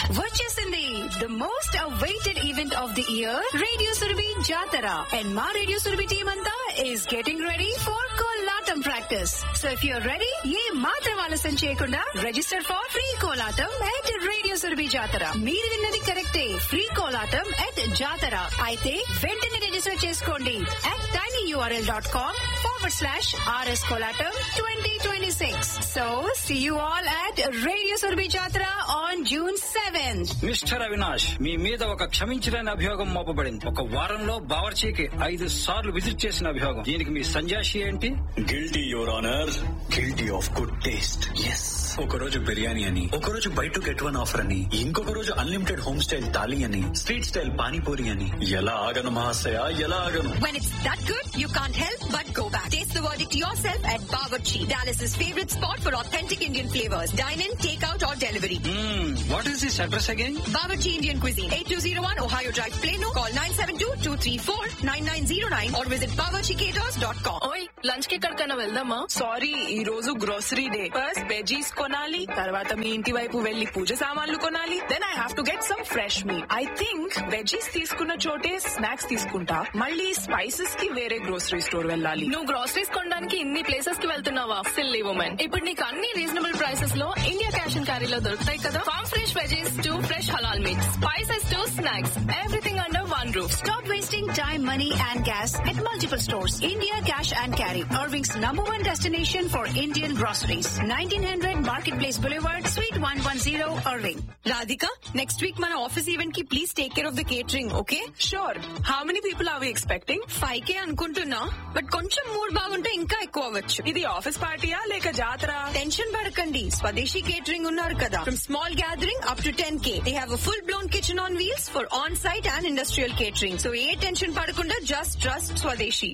వచ్చేసింది the most awaited event of the year radio Surabhi Jatara and మా radio Surabhi team అంతా is getting ready for Kolatam practice so if you're ready ఏ మాత్రం ఆలస్యం చేయకుండా register for free Kolatam at radio Surabhi Jatara మీరు విన్నది కరెక్టే ఫ్రీ కోలాటం ఎట్ జాతర అయితే వెంటనే రిజిస్టర్ చేసుకోండి at tiny URL dot com forward slash RS Kolatam twenty twenty six so see you all at radio Surabhi Jatara on June seventh mister Avinash మీ మీద ఒక క్షమించలేని అభియోగం మోపబడింది ఒక వారంలో బావర్చీకి ఐదు సార్లు విజిట్ చేసిన అభియోగం దీనికి మీ సంజాషి ఏంటి guilty your honour guilty of good taste yes ఒక రోజు బిర్యానీ అని ఒక రోజు buy two get one offer అని ఇంకొక రోజు అన్లిమిటెడ్ హోమ్ స్టైల్ థాలీ అని స్ట్రీట్ స్టైల్ పానీపూరి అని ఎలా ఆగను మహాశయ ఎలా ఆగను When it's that good, you can't help but go back. Taste the verdict yourself at Bawarchi, Dallas's favorite spot for authentic Indian flavors. Dine in, take out or delivery. What is this address again Bawarchi Indian Cuisine, 8201 Ohio Drive, Plano. Call 972-234-9909 or visit bawarchicaters.com. ఓయ్ lunch కి ఎక్కడికైనా వెళ్దామా sorry ఈ రోజు grocery day first veggies కొనాలి తర్వాత మీ ఇంటి వైపు వెళ్లి పూజ సామాన్లు కొనాలి then I have to get some fresh మీ ఐ థింక్ వెజీస్ తీసుకున్న చోటే స్నాక్స్ తీసుకుంటా మళ్ళీ స్పైసెస్ కి వేరే గ్రోసరీ స్టోర్ వెళ్ళాలి నువ్వు గ్రోసరీస్ కొనడానికి ఇన్ని ప్లేసెస్ కి వెళ్తున్నావా సిల్లీ ఉమెన్ ఇప్పుడు నీకు అన్ని రీజనబుల్ ప్రైసెస్ లో ఇండియా క్యాష్ అండ్ క్యారీలో దొరుకుతాయి కదా farm fresh veggies to fresh halal meat spices to snacks everything under one roof Stop wasting time, money, and gas at multiple stores. India Cash and Carry, Irving's number one destination for Indian groceries. 1900 Marketplace Boulevard, Suite 110, Irving. Radhika, next week మన office event కి please take care of the catering okay sure how many people are we expecting five K అనుకుంటున్నా but కొంచెం mood బాగుంటే ఇంకా ఎక్కువ అవ్వచ్చు ఇది office పార్టీయా లేక జాతర టెన్షన్ పడకండి స్వదేశీ కేటరింగ్ ఉన్నారు కదా from small gathering up to ten K they have full blown kitchen on wheels for on site and industrial catering so ఏ టెన్షన్ పడకుండా just trust Swadeshi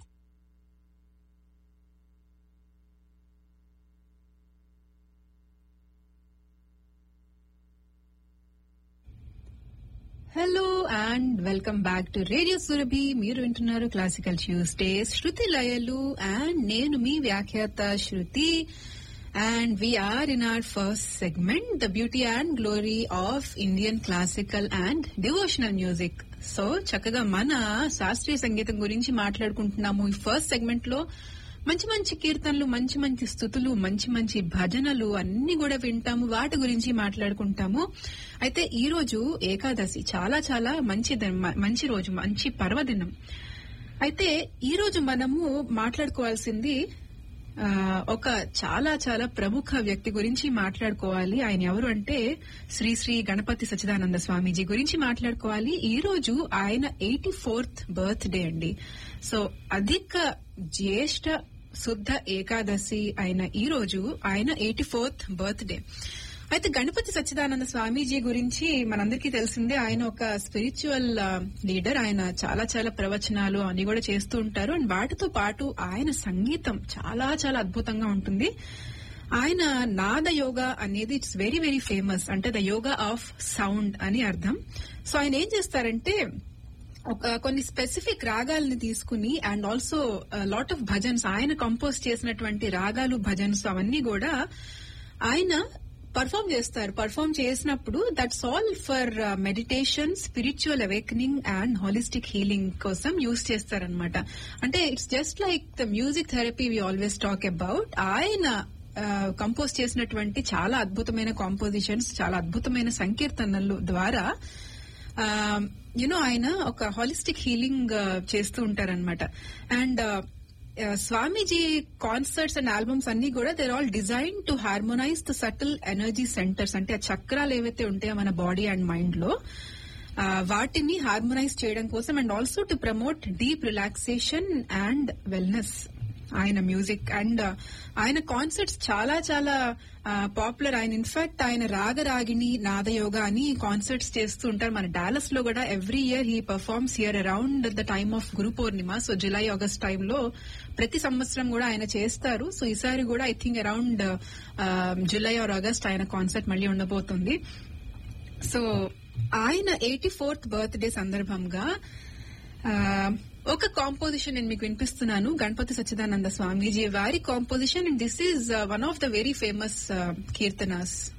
hello and welcome back to radio Surabhi మీరు వింటున్నారు classical Tuesdays Shruti Layalu and నేను మీ వ్యాఖ్యాత Shruti and we're in our first segment the beauty and glory of Indian classical and devotional music so చక్కగా మన శాస్త్రీయ సంగీతం గురించి మాట్లాడుకుంటున్నాము ఈ ఫస్ట్ సెగ్మెంట్ లో మంచి మంచి కీర్తనలు మంచి మంచి స్థుతులు మంచి మంచి భజనలు అన్ని కూడా వింటాము వాటి గురించి మాట్లాడుకుంటాము అయితే ఈ రోజు ఏకాదశి చాలా చాలా మంచి దినం- మంచి రోజు మంచి పర్వదినం అయితే ఈ రోజు మనము మాట్లాడుకోవాల్సింది ఆ, ఒక చాలా చాలా ప్రముఖ వ్యక్తి గురించి మాట్లాడుకోవాలి ఆయన ఎవరు అంటే శ్రీ శ్రీ గణపతి సచిదానంద స్వామీజీ గురించి మాట్లాడుకోవాలి ఈ రోజు ఆయన ఎయిటీ ఫోర్త్ బర్త్ డే అండి సో అధిక జ్యేష్ఠ శుద్ధ ఏకాదశి అయిన ఈ రోజు ఆయన ఎయిటీ ఫోర్త్ బర్త్ డే అయితే గణపతి సచ్చిదానంద స్వామీజీ గురించి మనందరికీ తెలిసిందే ఆయన ఒక స్పిరిచువల్ లీడర్ ఆయన చాలా చాలా ప్రవచనాలు అన్ని కూడా చేస్తూ ఉంటారు అండ్ వాటితో పాటు ఆయన సంగీతం చాలా చాలా అద్భుతంగా ఉంటుంది ఆయన నాద యోగా అనేది ఇట్స్ వెరీ వెరీ ఫేమస్ అంటే ద యోగా ఆఫ్ సౌండ్ అని అర్థం సో ఆయన ఏం చేస్తారంటే ఒక కొన్ని స్పెసిఫిక్ రాగాల్ని తీసుకుని and also lot of bhajans ఆయన కంపోజ్ చేసినటువంటి రాగాలు భజన్స్ అవన్నీ కూడా ఆయన పర్ఫామ్ చేస్తారు పర్ఫామ్ చేసినప్పుడు that's all for meditation spiritual awakening and holistic healing కోసం యూజ్ చేస్తారనమాట అంటే it's just like the music therapy we always talk about ఆయన కంపోజ్ చేసినటువంటి చాలా అద్భుతమైన కాంపోజిషన్స్ చాలా అద్భుతమైన సంకీర్తనలు ద్వారా యునో ఆయన ఒక హాలిస్టిక్ హీలింగ్ చేస్తూ ఉంటారనమాట and Swamiji concerts and albums అన్ని కూడా they're all designed to harmonise the subtle energy centres అంటే ఆ చక్రాలు ఏవైతే ఉంటాయో మన బాడీ అండ్ మైండ్ లో ఆ, వాటిని హార్మోనైజ్ చేయడం కోసం and also to promote deep relaxation and wellness ఆయన మ్యూజిక్ అండ్ ఆయన కాన్సర్ట్స్ చాలా చాలా పాపులర్ ఆయన ఇన్ఫాక్ట్ ఆయన రాగరాగిని నాదయోగ అని కాన్సర్ట్స్ చేస్తూ ఉంటారు మన డాలస్ లో కూడా every year he performs here around the time of Guru Purnima so July August టైంలో ప్రతి సంవత్సరం కూడా ఆయన చేస్తారు సో ఈసారి కూడా I think around July or August ఆయన కాన్సర్ట్ మళ్ళీ ఉండబోతుంది సో ఆయన ఎయిటీ ఫోర్త్ బర్త్ డే సందర్భంగా ఆ, ఒక కాంపోజిషన్ నేను మీకు వినిపిస్తున్నాను గణపతి సచ్చిదానంద స్వామీజీ వారి composition and this is one of the very famous కీర్తనాస్